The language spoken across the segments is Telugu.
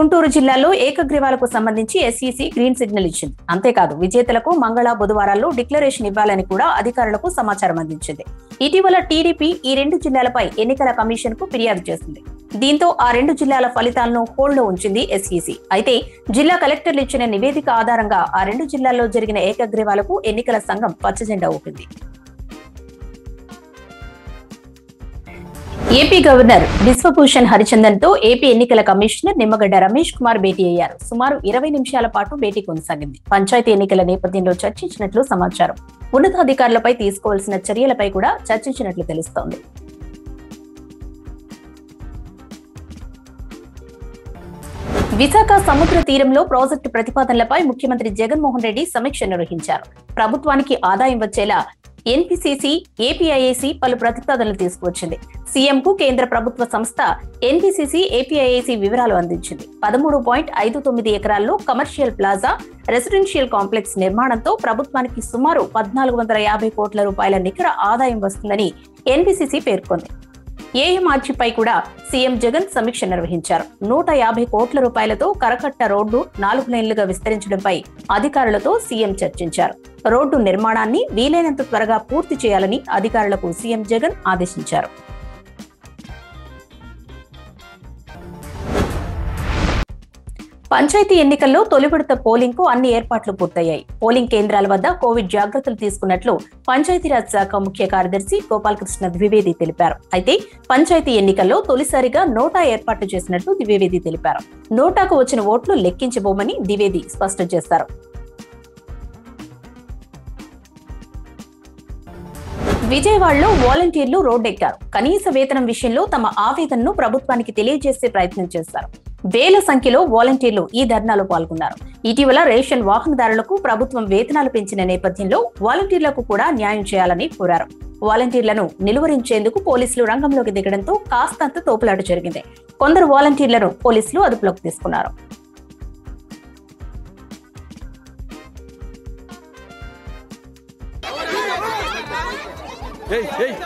గుంటూరు జిల్లాలో ఏకగ్రీవాలకు సంబంధించి ఎస్ఈసి గ్రీన్ సిగ్నల్ ఇచ్చింది అంతేకాదు విజేతలకు మంగళ బుధవారాల్లో డిక్లరేషన్ ఇవ్వాలని కూడా అధికారులకు సమాచారం అందించింది ఇటీవల టీడీపీ ఈ రెండు జిల్లాలపై ఎన్నికల కమిషన్ కు ఫిర్యాదు చేసింది దీంతో ఆ రెండు జిల్లాల ఫలితాలను హోల్డ్ లో ఉంచింది ఎస్ఈసి అయితే జిల్లా కలెక్టర్లు ఇచ్చిన నివేదిక ఆధారంగా ఆ రెండు జిల్లాల్లో జరిగిన ఏకగ్రీవాలకు ఎన్నికల సంఘం పచ్చజెండా ఊపింది ఏపీ గవర్నర్ బిశ్వభూషణ్ హరిచందన్ తో ఏపీ ఎన్నికల కమిషనర్ నిమ్మగడ్డ రమేష్ కుమార్ భేటీ అయ్యారు సుమారు ఇరవై నిమిషాల పాటు భేటీ కొనసాగింది పంచాయతీ ఎన్నికల నేపథ్యంలో చర్చించినట్లు సమాచారం ఉన్నతాధికారులపై తీసుకోవాల్సిన చర్యలపై కూడా చర్చించినట్లు తెలుస్తోంది విశాఖ సముద్ర తీరంలో ప్రాజెక్టు ప్రతిపాదనలపై ముఖ్యమంత్రి జగన్మోహన్ రెడ్డి సమీక్ష నిర్వహించారు ప్రభుత్వానికి ఆదాయం వచ్చేలా ఎన్పిసిసి ఏపీఐఏసి పలు ప్రతిపాదనలు తీసుకువచ్చింది సీఎం కు కేంద్ర ప్రభుత్వ సంస్థ ఎన్పిసిసి ఏపీఐఏసి వివరాలు అందించింది పదమూడు పాయింట్ ఐదు తొమ్మిది ఎకరాల్లో కమర్షియల్ ప్లాజా రెసిడెన్షియల్ కాంప్లెక్స్ నిర్మాణంతో ప్రభుత్వానికి సుమారు పద్నాలుగు వందల యాభై కోట్ల రూపాయల నికర ఆదాయం వస్తుందని ఎన్పిసిసి పేర్కొంది ఏఎంఆర్జీపై కూడా సీఎం జగన్ సమీక్ష నిర్వహించారు నూట యాభై కోట్ల రూపాయలతో కరకట్ట రోడ్డు నాలుగు లైన్లుగా విస్తరించడంపై అధికారులతో సీఎం చర్చించారు రోడ్డు నిర్మాణాన్ని వీలైనంత త్వరగా పూర్తి చేయాలని అధికారులకు సీఎం జగన్ ఆదేశించారు పంచాయతీ ఎన్నికల్లో తొలి విడత పోలింగ్ కు అన్ని ఏర్పాట్లు పూర్తయ్యాయి పోలింగ్ కేంద్రాల వద్ద కోవిడ్ జాగ్రత్తలు తీసుకున్నట్లు పంచాయతీరాజ్ శాఖ ముఖ్య కార్యదర్శి గోపాలకృష్ణ ద్వివేది తెలిపారు అయితే పంచాయతీ ఎన్నికల్లో తొలిసారిగా నోటా ఏర్పాటు చేసినట్లు ద్వివేది తెలిపారు నోటాకు వచ్చిన ఓట్లు లెక్కించబోమని ద్వివేది స్పష్టం చేశారు విజయవాడలో వాలంటీర్లు రోడ్డెక్కారు కనీస వేతనం విషయంలో తమ ఆవేదనను ప్రభుత్వానికి తెలియజేసే ప్రయత్నం చేశారు వేల సంఖ్యలో వాలంటీర్లు ఈ ధర్నాలో పాల్గొన్నారు ఇటీవల రేషన్ వాహనదారులకు ప్రభుత్వం వేతనాలు పెంచిన నేపథ్యంలో వాలంటీర్లకు కూడా న్యాయం చేయాలని కోరారు వాలంటీర్లను నిలువరించేందుకు పోలీసులు రంగంలోకి దిగడంతో కాస్తంత తోపులాట జరిగింది కొందరు వాలంటీర్లను పోలీసులు అదుపులోకి తీసుకున్నారు Hey, hey.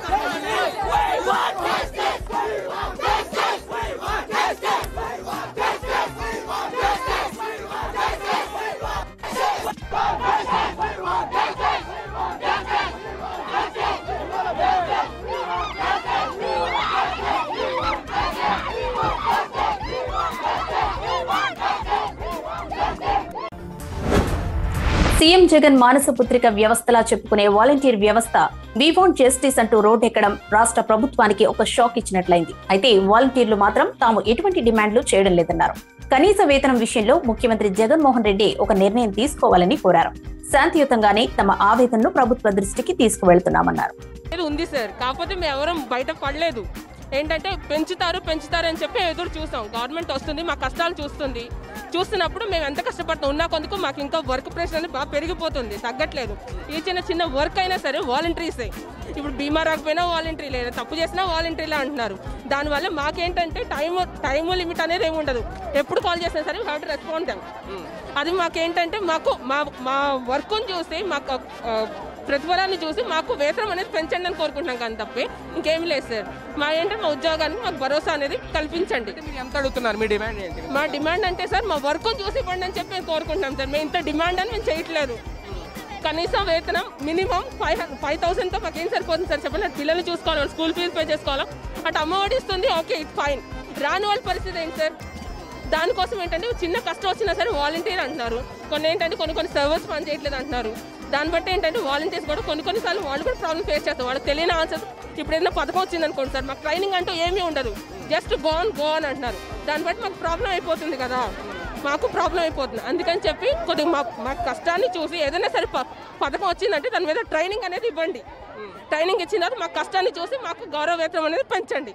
సీఎం జగన్ మానస పుత్రిక వ్యవస్థలా చెప్పుకునే వాలంటీర్ వ్యవస్థ వి వాంట్ జస్టిస్ అంటూ రోడ్డెక్కడం రాష్ట్ర ప్రభుత్వానికి ఒక షాక్ ఇచ్చినట్లయింది అయితే వాలంటీర్లు మాత్రం తాము ఎటువంటి డిమాండ్లు చేయడం లేదన్నారు కనీస వేతనం విషయంలో ముఖ్యమంత్రి జగన్మోహన్ రెడ్డి ఒక నిర్ణయం తీసుకోవాలని కోరారు శాంతియుతంగానే తమ ఆవేదనను ప్రభుత్వ దృష్టికి తీసుకువెళ్తున్నామన్నారు ఇది ఉంది సార్ కాకపోతే మేము ఎవరం బయట పడలేదు ఏంటంటే పెంచుతారు పెంచుతారు అని చెప్పి ఎదురు చూసాం గవర్నమెంట్ వస్తుంది మా కష్టాలు చూస్తుంది చూస్తున్నప్పుడు మేము ఎంత కష్టపడుతాం ఉన్న కొందుకు మాకు ఇంకా వర్క్ ప్రెషర్ అనేది బాగా పెరిగిపోతుంది తగ్గట్లేదు ఈ చిన్న చిన్న వర్క్ అయినా సరే వాలంటీర్సే ఇప్పుడు బీమా రాకపోయినా వాలంటీర్ లేదు తప్పు చేసినా వాలంటీర్లే అంటున్నారు దానివల్ల మాకేంటంటే టైం టైం లిమిట్ అనేది ఏమి ఉండదు ఎప్పుడు కాల్ చేసినా సరే హ్యావ్ టు రెస్పాండ్ అది మాకేంటంటే మాకు మా మా వర్క్ని చూసి మాకు ఆ, ప్రతిఫలాన్ని చూసి మాకు వేతనం అనేది పెంచండి అని కోరుకుంటున్నాం కానీ తప్పి ఇంకేమీ లేదు సార్ మా ఏంటంటే మా ఉద్యోగానికి మాకు భరోసా అనేది కల్పించండి మీరు ఎంత అడుగుతున్నారు మీ డిమాండ్ ఏంటి మా డిమాండ్ అంటే సార్ మా వర్క్ చూసి ఇవ్వండి అని చెప్పి మేము కోరుకుంటున్నాం సార్ మేము ఇంత డిమాండ్ అని మేము చేయట్లేదు కనీసం వేతనం మినిమం ఫైవ్ ఫైవ్ థౌసండ్తో మాకు ఏం సరిపోతుంది సార్ చెప్పండి అటు పిల్లలు చూసుకోవాలి వాళ్ళు స్కూల్ ఫీజు పే చేసుకోవాలా అటు అమ్మఒడి ఇస్తుంది ఓకే ఇట్ ఫైన్ రాని వాళ్ళ పరిస్థితి ఏంటి సార్ దానికోసం ఏంటంటే చిన్న కష్టం వచ్చినా సరే వాలంటీర్ అంటున్నారు కొన్ని ఏంటంటే కొన్ని కొన్ని సర్వర్స్ పని చేయట్లేదు అంటున్నారు దాన్ని బట్టి ఏంటంటే వాలంటీర్స్ కూడా కొన్ని కొన్నిసార్లు వాళ్ళు కూడా ప్రాబ్లం ఫేస్ చేస్తారు వాళ్ళకి తెలియని ఆన్సర్స్ ఇప్పుడు ఏదైనా పథకం వచ్చింది అనుకోండి సార్ మాకు ట్రైనింగ్ అంటూ ఏమీ ఉండదు జస్ట్ గోన్ గో అని అంటున్నారు దాన్ని బట్టి మాకు ప్రాబ్లం అయిపోతుంది కదా మాకు ప్రాబ్లం అయిపోతుంది అందుకని చెప్పి కొద్దిగా మా మా కష్టాన్ని చూసి ఏదైనా సరే ప- పథకం వచ్చిందంటే దాని మీద ట్రైనింగ్ అనేది ఇవ్వండి ట్రైనింగ్ ఇచ్చిన తర్వాత మా కష్టాన్ని చూసి మాకు గౌరవ వేతనం అనేది పెంచండి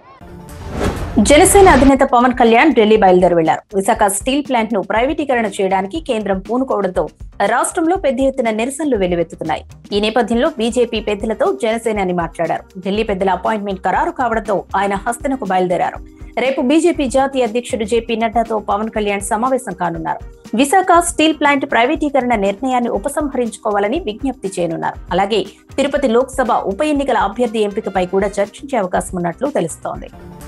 జనసేన అధినేత పవన్ కళ్యాణ్ ఢిల్లీ బయలుదేరి వెళ్లారు విశాఖ స్టీల్ ప్లాంట్ ను ప్రైవేటీకరణ చేయడానికి కేంద్రం పూనుకోవడంతో రాష్ట్రంలో పెద్ద ఎత్తున నిరసనలు వెల్లువెత్తుతున్నాయి ఈ నేపథ్యంలో బీజేపీ పెద్దలతో జనసేనాని మాట్లాడారు ఢిల్లీ పెద్దల అపాయింట్మెంట్ ఖరారు కావడంతో ఆయన హస్తనకు బయలుదేరారు రేపు బీజేపీ జాతీయ అధ్యక్షుడు జేపీ నడ్డాతో పవన్ కళ్యాణ్ సమావేశం కానున్నారు విశాఖ స్టీల్ ప్లాంట్ ప్రైవేటీకరణ నిర్ణయాన్ని ఉపసంహరించుకోవాలని విజ్ఞప్తి చేయనున్నారు అలాగే తిరుపతి లోక్సభ ఉప ఎన్నికల అభ్యర్థి ఎంపికపై కూడా చర్చించే అవకాశం ఉన్నట్లు తెలుస్తోంది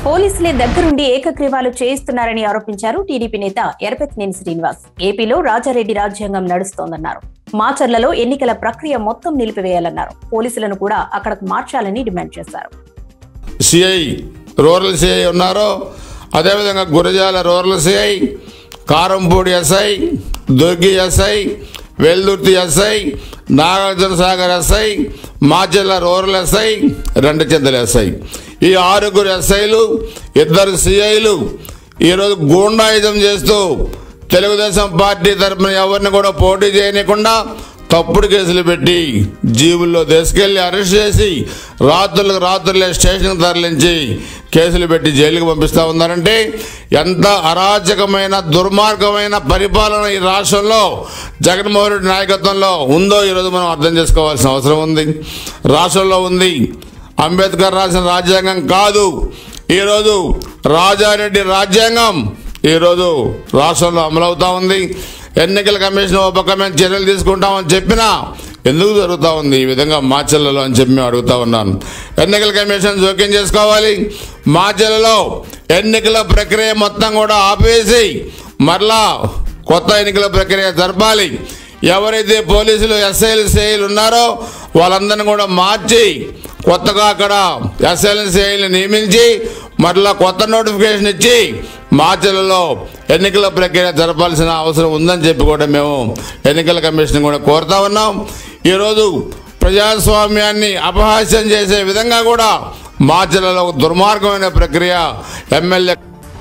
పోలీసులే దగ్గరుండి ఏకగ్రీవాలు చేయిస్తున్నారని ఆరోపించారు టీడీపీ నేత ఎరపెత్తినేని శ్రీనివాస్ ఏపీలో రాజారెడ్డి రాజ్యాంగం నడుస్తోందన్నారు మాచర్లలో ఎన్నికల ప్రక్రియ మొత్తం నిలిపివేయాలన్నారు పోలీసులను కూడా అక్కడకు మార్చాలని డిమాండ్ చేశారు సిఐ రూరల్ సిఐ ఉన్నారు అదేవిధంగా Gurazala rural CI Karempudi SI Durgi SI Veldurthi SI Nagarjuna Sagar SI Macherla rural SI Rentachintala SI ఈ ఆరుగురు ఎస్ఐలు ఇద్దరు సిఐలు ఈరోజు గూండాయుధం చేస్తూ తెలుగుదేశం పార్టీ తరఫున ఎవరిని కూడా పోటీ చేయనీయకుండా తప్పుడు కేసులు పెట్టి జీవుల్లో తీసుకెళ్లి అరెస్ట్ చేసి రాత్రులకు రాత్రులే స్టేషన్కి తరలించి కేసులు పెట్టి జైలుకి పంపిస్తా ఉన్నారంటే ఎంత అరాచకమైన దుర్మార్గమైన పరిపాలన ఈ రాష్ట్రంలో జగన్మోహన్ రెడ్డి నాయకత్వంలో ఉందో ఈరోజు మనం అర్థం చేసుకోవాల్సిన అవసరం ఉంది రాష్ట్రంలో ఉంది అంబేద్కర్ రాసిన రాజ్యాంగం కాదు ఈరోజు రాజారెడ్డి రాజ్యాంగం ఈరోజు రాష్ట్రంలో అమలవుతా ఉంది ఎన్నికల కమిషన్ ఒక పక్క మేము చర్యలు తీసుకుంటామని చెప్పినా ఎందుకు జరుగుతూ ఉంది ఈ విధంగా మాచెల్లలో అని చెప్పి మేము అడుగుతా ఉన్నాను ఎన్నికల కమిషన్ జోక్యం చేసుకోవాలి మాచెల్లలో ఎన్నికల ప్రక్రియ మొత్తం కూడా ఆపేసి మరలా కొత్త ఎన్నికల ప్రక్రియ జరపాలి ఎవరైతే పోలీసులు ఎస్ఐలు సిఐలు ఉన్నారో వాళ్ళందరినీ కూడా మార్చి కొత్తగా అక్కడ ఎస్ఐలు సిఐలు నియమించి మరలా కొత్త నోటిఫికేషన్ ఇచ్చి మార్చిలలో ఎన్నికల ప్రక్రియ జరపాల్సిన అవసరం ఉందని చెప్పి కూడా మేము ఎన్నికల కమిషన్ కూడా కోరుతా ఉన్నాం ఈరోజు ప్రజాస్వామ్యాన్ని అపహాస్యం చేసే విధంగా కూడా మార్చిలలో దుర్మార్గమైన ప్రక్రియ ఎమ్మెల్యే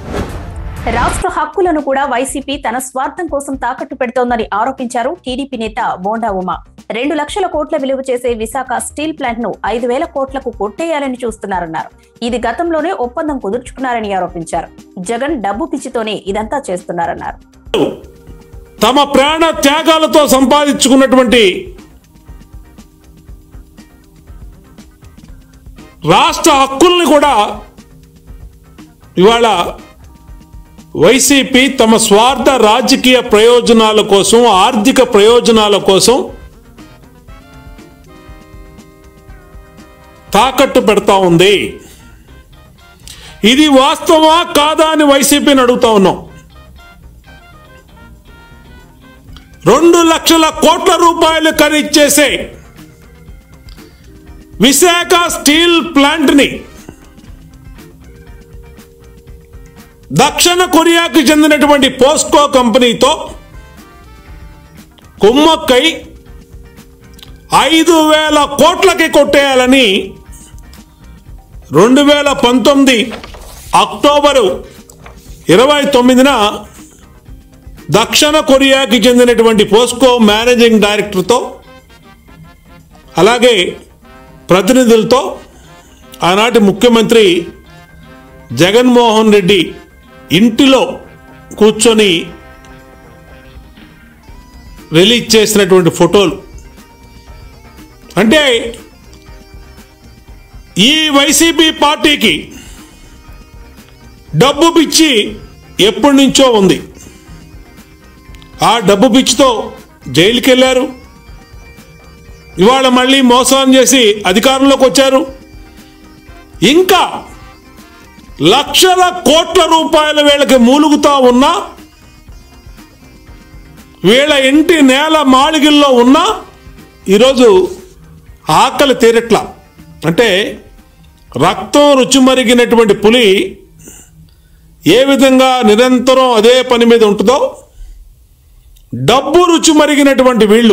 రాష్ట్ర హక్కులను కూడా వైసీపీ తన స్వార్థం కోసం తాకట్టు పెడుతోందని ఆరోపించారు టీడీపీ నేత బోండా ఉమా రెండు లక్షల కోట్ల విలువ చేసే విశాఖ స్టీల్ ప్లాంట్ ను ఐదు వేల కోట్లకు కొట్టేయాలని చూస్తున్నారన్నారు ఇది గతంలోనే ఒప్పందం కుదుర్చుకున్నారని ఆరోపించారు జగన్ డబ్బు పిచ్చితోనే ఇదంతా చేస్తున్నారన్నారు తమ ప్రాణ త్యాగాలతో సంపాదించుకున్నటువంటి రాష్ట్ర హక్కుల్ని కూడా ఇవాళ వైసీపీ తమ స్వార్థ రాజకీయ ప్రయోజనాల కోసం ఆర్థిక ప్రయోజనాల కోసం తాకట్టు పెడతా ఉంది ఇది వాస్తవా కాదా అని వైసీపీని అడుగుతా ఉన్నాం రెండు లక్షల కోట్ల రూపాయలు ఖరీదు చేసే విశాఖ స్టీల్ ప్లాంట్ని దక్షిణ కొరియాకి చెందినటువంటి పోస్కో కంపెనీతో కుమ్మక్కై ఐదు వేల కోట్లకి కొట్టేయాలని రెండు వేల పంతొమ్మిది అక్టోబరు ఇరవై తొమ్మిదిన దక్షిణ కొరియాకి చెందినటువంటి పోస్కో మేనేజింగ్ డైరెక్టర్తో అలాగే ప్రతినిధులతో ఆనాటి ముఖ్యమంత్రి జగన్మోహన్ రెడ్డి ఇంటిలో కూర్చొని రిలీజ్ చేసినటువంటి ఫోటోలు అంటే ఈ వైసీపీ పార్టీకి డబ్బు పిచ్చి ఎప్పటి నుంచో ఉంది ఆ డబ్బు పిచ్చితో జైలుకి వెళ్ళారు ఇవాళ మళ్ళీ మోసం చేసి అధికారంలోకి వచ్చారు ఇంకా లక్షల కోట్ల రూపాయల వీళ్ళకి మూలుగుతా ఉన్నా వీళ్ళ ఇంటి నేల మాళిగిల్లో ఉన్నా ఈరోజు ఆకలి తీరట్లా అంటే రక్తం రుచి మరిగినటువంటి పులి ఏ విధంగా నిరంతరం అదే పని మీద ఉంటుందో డబ్బు రుచి మరిగినటువంటి వీళ్ళు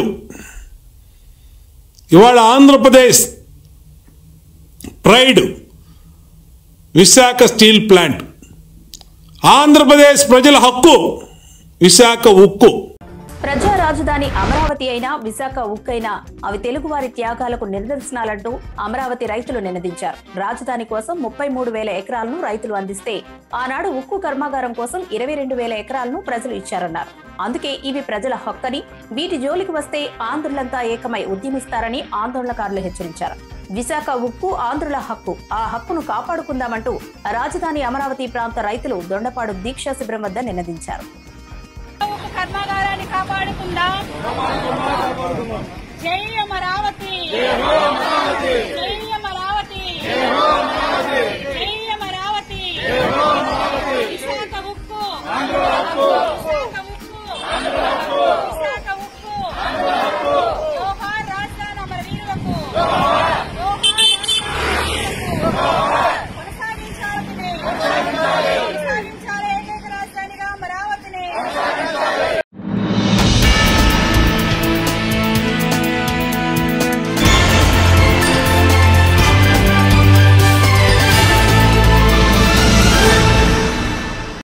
ఇవాళ Andhra Pradesh pride Visakha steel plant Andhra Pradesh ప్రజల హక్కు విశాఖ ఉక్కు ప్రజా రాజధాని అమరావతి అయినా విశాఖ ఉక్కైనా అవి తెలుగువారి త్యాగాలకు నిదర్శనాలంటూ అమరావతి రైతులు నినదించారు రాజధాని కోసం ముప్పై మూడు వేల ఎకరాలను రైతులు అందిస్తే ఆనాడు ఉక్కు కర్మాగారం కోసం ఇరవై రెండు వేల ఎకరాలను ప్రజలు ఇచ్చారన్నారు అందుకే ఇవి ప్రజల హక్కని వీటి జోలికి వస్తే ఆంధ్రులంతా ఏకమై ఉద్యమిస్తారని ఆందోళనకారులు హెచ్చరించారు విశాఖ ఉక్కు ఆంధ్రుల హక్కు ఆ హక్కును కాపాడుకుందామంటూ రాజధాని అమరావతి ప్రాంత రైతులు దొండపాడు దీక్షా శిబిరం వద్ద నినదించారు ఉక్కు కర్మాగారాన్ని కాపాడుకుందాం జై అమరావతి